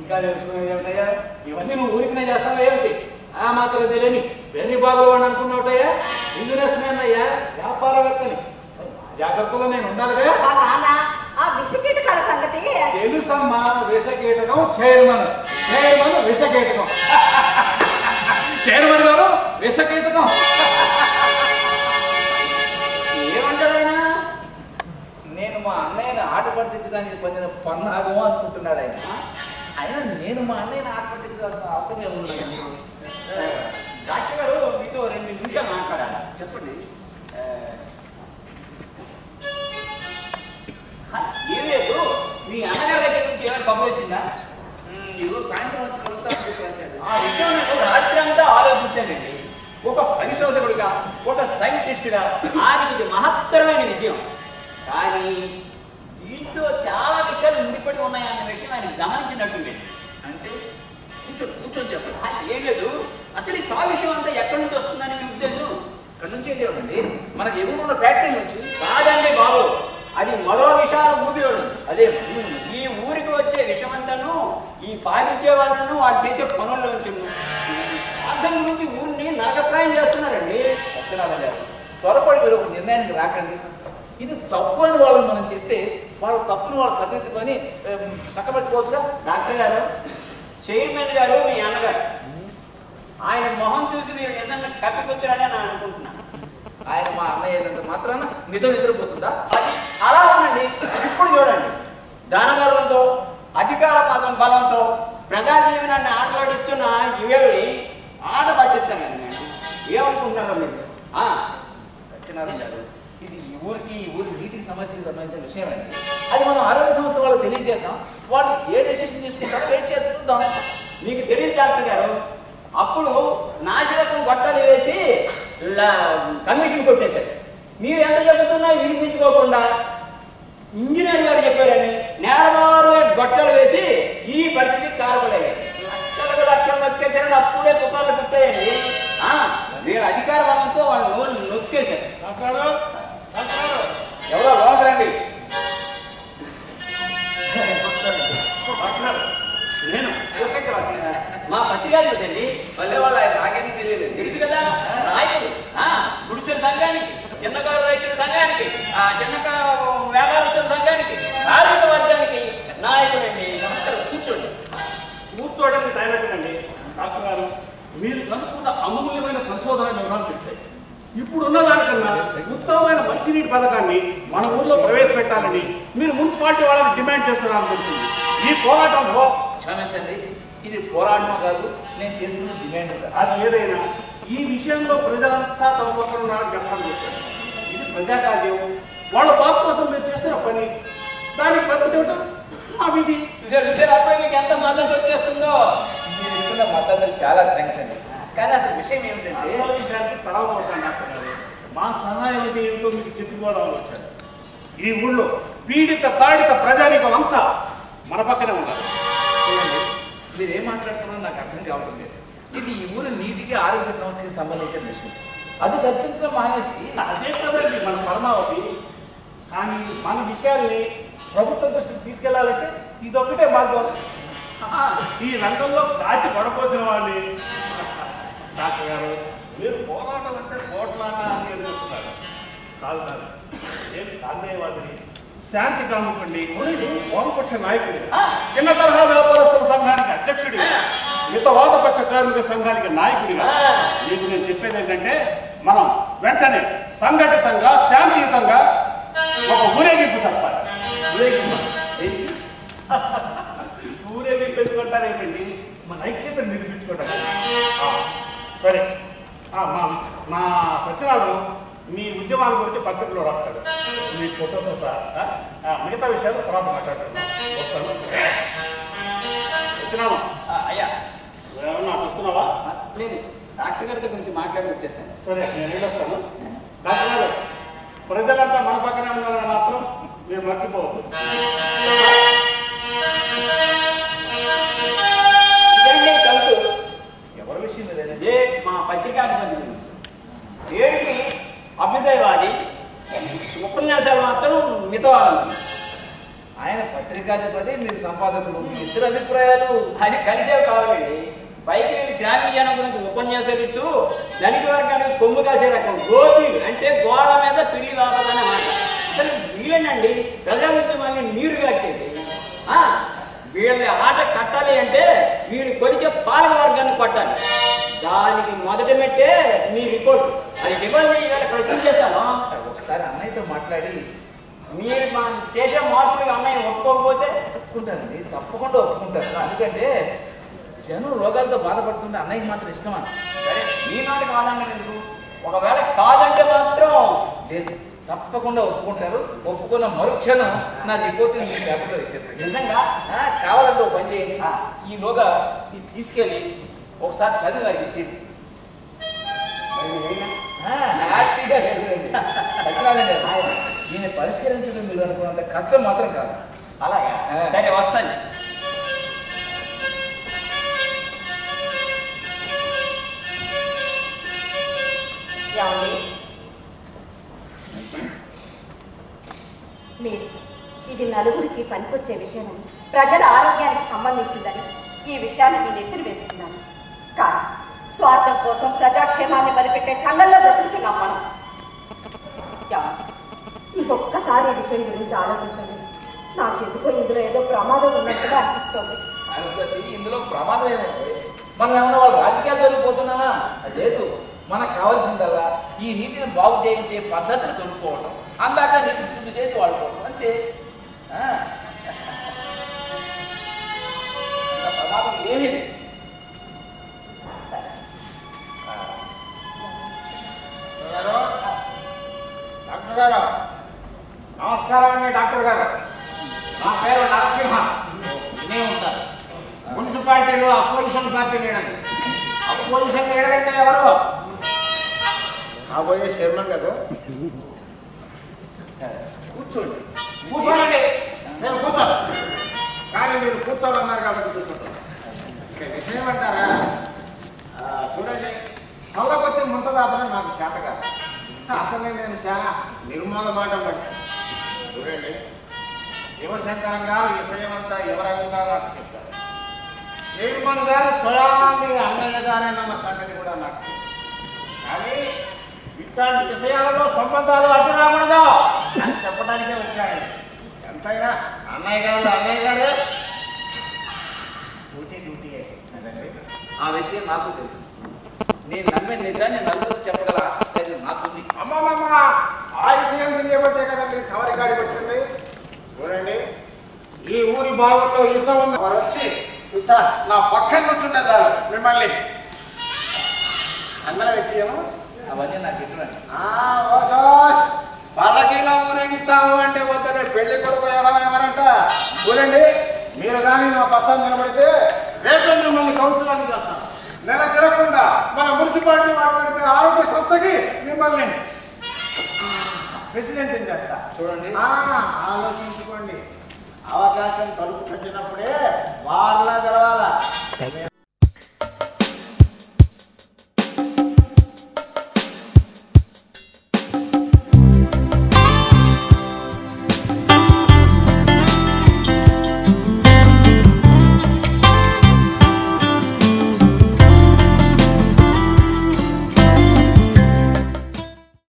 ఇంకా తెలుసుకునేది ఏమిటయ్యా ఇవన్నీ నువ్వు ఊరికినే చేస్తావా ఏమిటి ఆ మాత్రం తెలియని వెర్రి బాబు అని అనుకున్నావుటయ్యా బిజినెస్ మ్యాన్ అయ్యా వ్యాపారవేత్తని జాగ్రత్తలో నేను ఉండాలిగా మా నాన్న ఆ విషకీటకాల సంగతి తెలుసమ్మా విషకీటకం చైర్మన్ చైర్మన్ విషకీటకం చైర్మన్ గారు విషకీటకం ఏమంటాడు ఆయన నేను మా అన్నయ్యని ఆట పట్టించడానికి పొందిన పన్నాగం అనుకుంటున్నాడు ఆయన అయినా నేను మా అన్నయ్యని ఆట పట్టించాల్సిన అవసరం ఏముంది డాక్టర్ గారు మీతో రెండు నిమిషాలు మాట్లాడాలి చెప్పండి ఆ, హ, ఏం లేదు మీ అన్నగారి దగ్గర నుంచి ఏమైనా కబురు వచ్చిందా ఉమ్, ఈరోజు సాయంత్రం వచ్చి కలుస్తానని చెప్పేశాడు ఆ విషయం నేను రాత్రి అంతా ఆలోచించానండి ఒక పరిశోధకుడిగా ఒక సైంటిస్టుగా ఆయనకి ఇది మహత్తరమైన విజయం కానీ దీంతో చాలా విషయాలు ముడిపడి ఉన్నాయన్న విషయం ఆయన గమనించినట్టుంది అంటే కూర్చో కూర్చొని చెప్పండి ఆ, ఏం లేదు అసలు ఈ కాలుష్యం అంతా ఎక్కడి నుంచి వస్తుందని మీ ఉద్దేశం ఇక్కడ నుంచి ఏంటి ఉండండి మనకి ఎదురు ఉన్న ఫ్యాక్టరీ నుంచి కాదండి బాబు అది మరో విషయాల ఊపిలో ఉంది. అదే ఈ ఊరికి వచ్చే విషమంతాను ఈ పాలించే వాళ్ళను వాళ్ళు చేసే పనుల్లో స్వార్థం గురించి ఊరిని నరకప్రాయం చేస్తున్నారండి సత్యనారాయణ గారు త్వరపడి మీరు ఒక నిర్ణయానికి రాకండి ఇది తప్పు అని వాళ్ళకి మనం చెప్తే వాళ్ళ తప్పును వాళ్ళు సరిదిద్దుకొని ఏం, చక్కబెట్టుకోవచ్చుగా డాక్టర్ గారు చైర్మన్ గారు మీ అన్నగారు ఆయన మొహం చూసి మీరు నిజంగా కప్పిపుచ్చారని నేను అనుకుంటున్నాను ఆయన మా అన్నయ్య అయినంత మాత్రాన నిజం నిద్రపోతుందా అది అలా ఉండండి ఇప్పుడు చూడండి దానగర్వంతో అధికార పదం బలంతో ప్రజా జీవనాన్ని ఆటలాడిస్తున్న యువల్ని ఆట పట్టిస్తానండి నేను ఏమనుకుంటున్నారో మీరు ఆ, సత్యనారాయణ గారు ఇది ఈ ఊరికి ఈ ఊరి నీటికి సమస్యకి సంబంధించిన విషయం అండి అది మనం ఆరోగ్య సంస్థ వాళ్ళకి తెలియజేద్దాం వాళ్ళు ఏ డెసిషన్ తీసుకుంటారో వెయిట్ చేసి చూద్దాం మీకు తెలియదు డాక్టర్ గారు అప్పుడు నాశనకం గొట్టలు వేసి లా- కమిషన్ కొట్టేశారు మీరు ఎంత చెబుతున్నా వినిపించుకోకుండా ఇంజనీర్ గారు చెప్పారని నేలవారు గొట్టలు వేసి ఈ పరిస్థితికి కారపలేదు లక్షలకు లక్షలు నొక్కేశారని అప్పుడే తుకాలు పెట్టాయండి ఆ, మీరు అధికార బలంతో వాళ్ళు నోళ్ళు నొక్కేశారు డాక్టర్ డాక్టర్ ఎవరో లోపలికి రండి డాక్టర్ నేను శివశంకర్ మా పత్రికారు కదండి మళ్ళీ వాళ్ళు ఆయన నాకేది తెలియలేదు తెలుసు కదా నాయకుడు ఆ, గుడిసెల సంఘానికి చిన్నకారు రైతుల సంఘానికి ఆ చిన్నకారు వ్యాపారస్తుల సంఘానికి కార్మిక వర్గానికి నాయకుడండి నమస్కారం కూర్చోండి కూర్చోవడానికి టైం పెట్టండి డాక్టర్ గారు మీరు కనుక్కున్న అమూల్యమైన పరిశోధన వివరాలు తెలిసాయి ఇప్పుడున్న దానికన్నా ఉత్తమమైన మంచినీటి పథకాన్ని మన ఊర్లో ప్రవేశపెట్టాలని మీరు మున్సిపాలిటీ వాళ్ళని డిమాండ్ చేస్తున్నారని తెలిసింది ఈ పోరాటంలో క్షమించండి ఇది పోరాటం కాదు నేను చేస్తున్న డిమాండ్ కాదు అది ఏదైనా ఈ విషయంలో ప్రజలంతా తమ పక్కన ఉన్నారని చెప్పడానికి వచ్చారు ఇది ప్రజాకార్యం వాళ్ళ బాబు కోసం మీరు చేస్తున్న పని దానికి పద్ధతి ఏమిటో మా విధి చూసారు చూసారు అప్పుడే మీకు ఎంత మద్దతు వచ్చేస్తుందో మీరు ఇస్తున్న మద్దతు చాలా థ్యాంక్స్ అండి కానీ అసలు విషయం ఏమిటంటే అసలు విషయానికి తర్వాత వస్తాను డాక్టర్ గారు మా సహాయం అంటే ఏమిటో మీకు చెప్పుకోవడం వచ్చాను ఈ ఊళ్ళో పీడిత తాడిత ప్రజానికం అంతా మన పక్కనే ఉన్నారు చూడండి మీరు ఏం మాట్లాడుతున్నారో నాకు అర్థం కావడం లేదు ఇది ఈ ఊరి నీటికి ఆరోగ్య సంస్థకి సంబంధించిన విషయం అది చర్చించడం మానేసి అదే కదండి మన పరమావధి కానీ మన విషయాల్ని ప్రభుత్వం దృష్టికి తీసుకెళ్లాలంటే ఇదొక్కటే మార్గం ఆ, ఈ రంగంలో కాచి పడపోసిన వాళ్ళని డాక్టర్ గారు మీరు పోరాటం అంటే పోట్లాట అని అనుకుంటున్నారు కాదు కాదు నేను గాంధేయవాదిని శాంతి కాముకండి వామపక్ష నాయకుడి చిన్న తరహా వ్యాపారస్తుల సంఘానికి అధ్యక్షుడి మితవాదపక్ష కార్మిక సంఘానికి నాయకుడిగా మీకు నేను చెప్పేది ఏంటంటే మనం వెంటనే సంఘటితంగా శాంతియుతంగా ఒక ఊరేగింపు జరపాలి ఊరేగింపు. దేనికి? ఊరేగింపు ఎందుకంటారేంటండి మన ఐక్యత నిరూపించుకోవడానికి ఆ, సరే ఆ, మా విస్- మా సత్యనారాయణ మీ ఉద్యమాల గురించి పత్రికలో రాస్తాడు మీ ఫోటోతో సార్ మిగతా విషయాలు తర్వాత మాట్లాడుతున్నాం వస్తాను సత్యనారాయణ ఆ, అయ్యా ఏమన్నా చూస్తున్నావా ఆ, లేదు డాక్టర్ గారి గురించి మాట్లాడి వచ్చేసాను సరే నేను వెళ్ళొస్తాను డాక్టర్ గారు ప్రజలంతా మన పక్కనే ఉన్నారని మాత్రం మీరు మర్చిపోవద్దు ఇదండి తంతు ఎవరి విషయం ఇదేనా? ఇదే మా పత్రికాధిపతి గురించి పేరుకి అభ్యుదయవాది ఉపన్యాసాలు మాత్రం మితవాదం ఆయన పత్రికాధిపతి మీరు సంపాదకులు మీ ఇద్దరు అభిప్రాయాలు అది కలిసేవి కావాలండి పైకి వెళ్ళి శ్రామిక జనం గురించి ఉపన్యాసాలు ఇస్తూ ధనిక వర్గానికి కొమ్ము కాసే రకం గోపీలు అంటే గోడ మీద పిల్లి వాపదనే మాట అసలు వీళ్ళనండి ప్రజా ఉద్యమాన్ని నీరు గార్చేది ఆ, వీళ్ళ ఆట కట్టాలి అంటే వీరు కొలిచే పాలక వర్గాన్ని కొట్టాలి దానికి మొదటి మెట్టే మీ రిపోర్ట్ అది డిమాండ్ ఇవాళ ప్రశ్నించేస్తాను ఒకసారి అన్నయ్యతో మాట్లాడి మీరు మా చేసే మార్పులు అన్నయ్య ఒప్పుకోకపోతే ఒప్పుకుంటానండి తప్పకుండా ఒప్పుకుంటాను ఎందుకంటే జనం రోగాలతో బాధపడుతుంటే అన్నయ్యకి మాత్రం ఇష్టమా సరే మీ నాటి కాదండి ఎందుకు ఒకవేళ కాదంటే మాత్రం లేదు తప్పకుండా ఒప్పుకుంటారు ఒప్పుకున్న మరుక్షణం నా రిపోర్ట్ మీ పేపర్లో వేసేది నిజంగా ఆ, కావాలంటే ఒక పని చేయండి ఆ. ఈలోగా ఇది తీసుకెళ్ళి ఒకసారి చదివి నాకు ఇచ్చేది మరి మీరు అయినా ఆ, హ్యాపీగా వెళ్ళండి సత్యనారాయణ గారు దీన్ని పరిష్కరించడం మీరు అనుకున్నంత కష్టం మాత్రం కాదు అలాగా ఆ. సరే వస్తాను ఏమండి మీరు ఇది నలుగురికి పనికొచ్చే విషయమని ప్రజల ఆరోగ్యానికి సంబంధించిందని ఈ విషయాన్ని మీ నెత్తిన వేసుకున్నాను కానీ స్వార్థం కోసం ప్రజాక్షేమాన్ని బలిపెట్టే సంఘంలో బ్రతుకుతున్నాం మనం ఏమండి? ఇంకొక్కసారి ఈ విషయం గురించి ఆలోచించండి నాకెందుకో ఇందులో ఏదో ప్రమాదం ఉన్నట్టుగా అనిపిస్తోంది అనుగతి ఇందులో ప్రమాదం ఏమండి మనం ఏమన్నా వాళ్ళు రాజకీయాలు చదివిపోతున్నామా లేదు మనకు కావాల్సిందల్లా ఈ నీటిని బాగు చేయించే పద్ధతిని కనుక్కోవడం అందాక నీటిని శుద్ధి చేసి వాడుకోవడం అంతే ఆ. అంత ప్రమాదం ఏమీ లేదు సరే గారు డాక్టర్ గారు నమస్కారం అండి డాక్టర్ గారు నా పేరు నరసింహ ఇదే ఉంటారు మున్సిపాలిటీలో opposition party leader opposition leader అంటే ఎవరు కాబోయే చైర్మన్ గారు కూర్చోండి కూర్చోనండి నేను కూర్చోను కానీ మీరు కూర్చోవాలన్నారు కాబట్టి కూర్చోండి ఇక విషయం అంటారా ఆ, చూడండి చల్లకొచ్చి ముంత దాతడం నాకు చేత కాదు అసలే నేను చాలా నిర్మూల మాట మనిషి చూడండి శివశంకరం గారు విషయం అంతా ఎవరైనా నాకు చెప్తారు చైర్మన్ గారు స్వయాన్ని అన్నయ్య గారేనన్న సంగతి కూడా నాకు తెలుసు. కానీ ఇట్లాంటి విషయాలలో సంబంధాలు అడ్డు రాకూడదు అని చెప్పడానికే వచ్చాయండి ఎంతైనా అన్నయ్య గారు అన్నయ్య గారే డ్యూటీ డ్యూటీయే కదండి ఆ విషయం నాకు తెలుసు నేను నమ్మే నిజాన్ని నలుగురు చెప్పగల ఆత్మస్థైర్యం నాకుంది అమ్మమ్మమ్మ ఆ విషయం తెలియబట్టే కదండి కవరి కాడికి వచ్చింది చూడండి ఈ ఊరి బావుల్లో ఇస ఉంది వారు వచ్చి ఇంత నా పక్కన కూర్చుంటే చాలు మిమ్మల్ని అందరం ఎక్కియను అవన్నీ నాకు ఎటువంటి పల్లకీలో ఊరేగిస్తాము అంటే వద్దనే పెళ్లి కొడుకు ఎలా ఏమనంట చూడండి మీరు కానీ నా పచ్చని నిలబడితే రేపే మిమ్మల్ని కౌన్సిలర్ని చేస్తాను నెల తిరగకుండా మన మున్సిపాలిటీ మాట్లాడితే ఆరోగ్య సంస్థకి మిమ్మల్ని ప్రెసిడెంట్ చేస్తా చూడండి ఆ, ఆలోచించుకోండి అవకాశం కలుపు పెట్టినప్పుడే వాళ్ళ తెరవాల